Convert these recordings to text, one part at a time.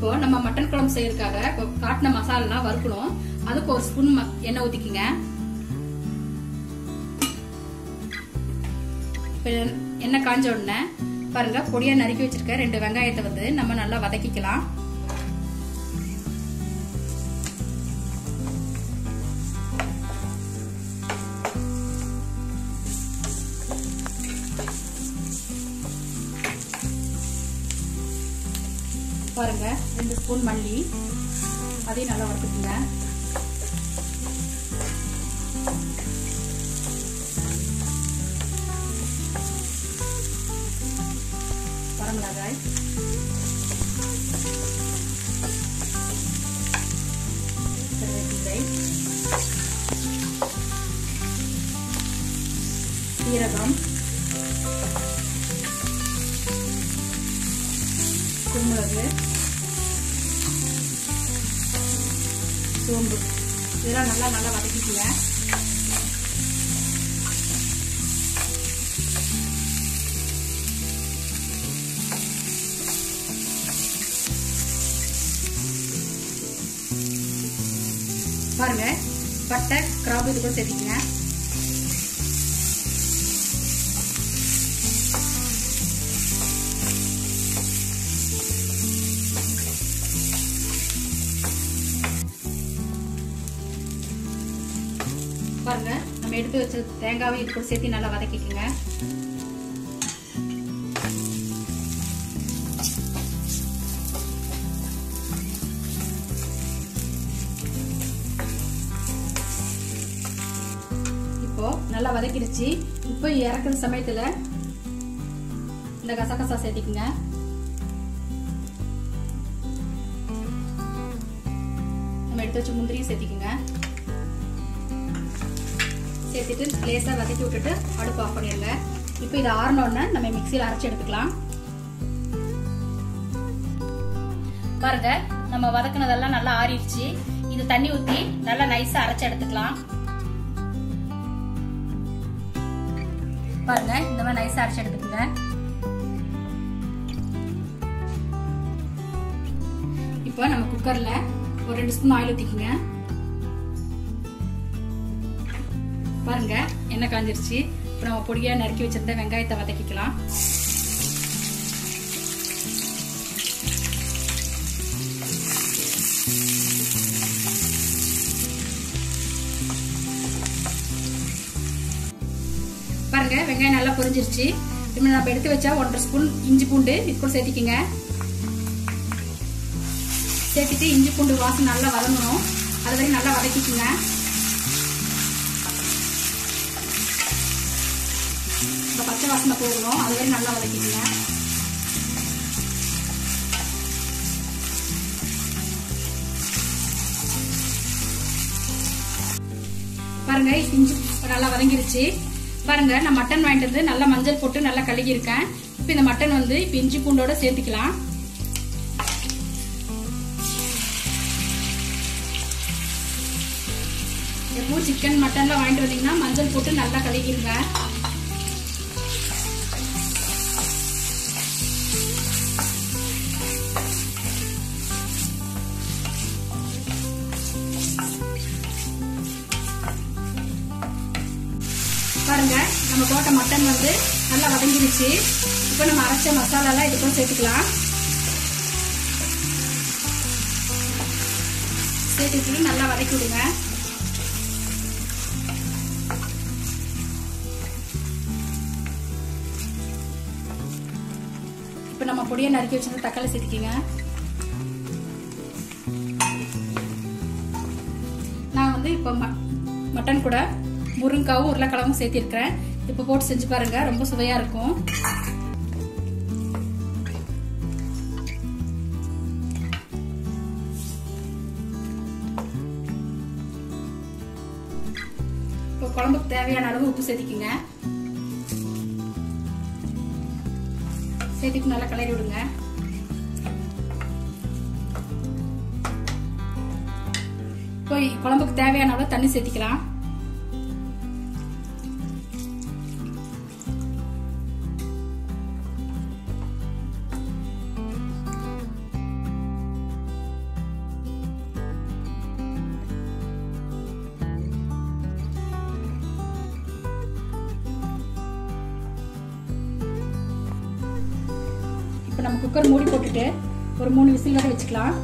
இப்போ நம்ம மட்டன் குழம்பு செய்யறதுக்காக இப்போ காட்டின மசாலாலாம் வறுக்கணும் அதுக்கு ஒரு ஸ்பூன் ம- எண்ணெய் ஊத்திக்கிங்க இப்போ எண்ணெய் காஞ்ச உடனே பாருங்க பொடியா நறுக்கி வச்சிருக்க ரெண்டு வெங்காயத்தை வந்து நம்ம நல்லா வதக்கிக்கலாம் பாருங்க ரெண்டு ஸ்பூன் மல்லி அதையும் நல்லா வறுத்துக்குங்க வரமிளகாய் கருவேப்பிலை சீரகம் குருமிளகு சோம்பு இதெல்லாம் நல்லா நல்லா வதக்கிக்குங்க பாருங்க பட்டை கிராம்பு இது கூட சேர்த்திக்கங்க பாருங்க நம்ம எடுத்து வச்ச தேங்காவை இது கூட சேர்த்து நல்லா வதக்கிக்கோங்க இப்போ நல்லா வதக்கிடுச்சு இப்போ இறக்குற சமயத்துல இந்த கசகசா சேர்த்திக்குங்க நம்ம எடுத்து வச்ச முந்திரியும் சேர்த்திக்குங்க சேர்த்துட்டு லேசாக வதக்கி விட்டுட்டு அடுப்பு ஆஃப் பண்ணிடுங்க இப்போ இதை ஆறினோடனே நம்ம மிக்சியில் அரைச்சி எடுத்துக்கலாம் பாருங்க நம்ம வதக்குனதெல்லாம் நல்லா ஆறிடுச்சு இது தண்ணி ஊற்றி நல்லா நைஸாக அரைச்சி எடுத்துக்கலாம் பாருங்க இந்த மாதிரி நைஸாக அரைச்சி எடுத்துக்கோங்க இப்போ நம்ம குக்கரில் ஒரு ரெண்டு ஸ்பூன் ஆயில் ஊற்றிக்குங்க பாருங்க எண்ணெய் காஞ்சிருச்சு இப்போ நம்ம பொடியா நறுக்கி வச்சிருந்த வெங்காயத்தை வதக்கிக்கலாம் பாருங்க வெங்காயம் நல்லா பொரிஞ்சிருச்சு இப்போ நம்ம எடுத்து வச்சா ஒன்றரை ஸ்பூன் இஞ்சி பூண்டு இது கூட சேர்த்திக்கங்க சேர்த்துட்டு இஞ்சி பூண்டு வாசம் நல்லா வதங்கணும் அது வரைக்கும் நல்லா வதக்கிக்குங்க இந்த பச்சை வாசனை போகணும் அது வரைக்கும் நல்லா வதக்கிக்கங்க பாருங்க இஞ்சி நல்லா வதங்கிருச்சு பாருங்க நான் மட்டன் வாங்கிட்டு வந்து நல்லா மஞ்சள் போட்டு நல்லா கழுகி இருக்கேன் இப்போ இந்த மட்டன் வந்து இப்போ இஞ்சி பூண்டோட சேர்த்துக்கலாம் எப்பவும் சிக்கன் மட்டன்லாம் வாங்கிட்டு வந்தீங்கன்னா மஞ்சள் போட்டு நல்லா கழுகிருங்க பாருங்க நம்ம போட்ட மட்டன் வந்து நல்லா வதங்கிருச்சு இப்போ நம்ம அரைச்ச மசாலாலாம் இது கூட சேர்த்துக்கலாம் சேர்த்துட்டு நல்லா வதக்கி விடுங்க இப்போ நம்ம பொடியை நறுக்கி வச்சிருந்த தக்காளி சேர்த்துக்கிங்க நான் வந்து இப்போ மட்டன் கூட முருங்காவும் உருளைக்கிழங்கும் சேர்த்திருக்கிறேன் இப்போ போட்டு செஞ்சு பாருங்க ரொம்ப சுவையா இருக்கும் இப்போ குழம்புக்கு தேவையான அளவு உப்பு சேர்த்திக்குங்க சேர்த்துட்டு நல்லா கிளறி விடுங்க இப்போ குழம்புக்கு தேவையான அளவு தண்ணி சேர்த்திக்கலாம் நம்ம குக்கர் மூடி போட்டுட்டு ஒரு மூணு விசில் வரை வச்சுக்கலாம்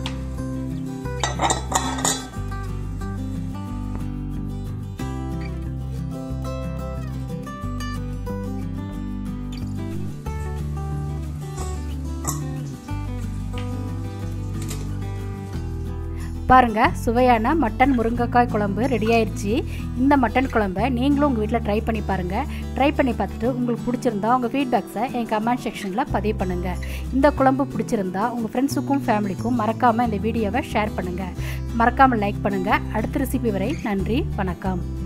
பாருங்க சுவையான மட்டன் முருங்கைக்காய் குழம்பு ரெடி ஆயிடுச்சு இந்த மட்டன் குழம்பை நீங்களும் உங்கள் வீட்டில் ட்ரை பண்ணி பாருங்கள் ட்ரை பண்ணி பார்த்துட்டு உங்களுக்கு பிடிச்சிருந்தா உங்கள் ஃபீட்பேக்ஸை என் கமெண்ட் செக்ஷனில் பதிவு பண்ணுங்கள் இந்த குழம்பு பிடிச்சிருந்தா உங்கள் ஃப்ரெண்ட்ஸுக்கும் ஃபேமிலிக்கும் மறக்காமல் இந்த வீடியோவை ஷேர் பண்ணுங்கள் மறக்காமல் லைக் பண்ணுங்கள் அடுத்த ரெசிபி வரை நன்றி வணக்கம்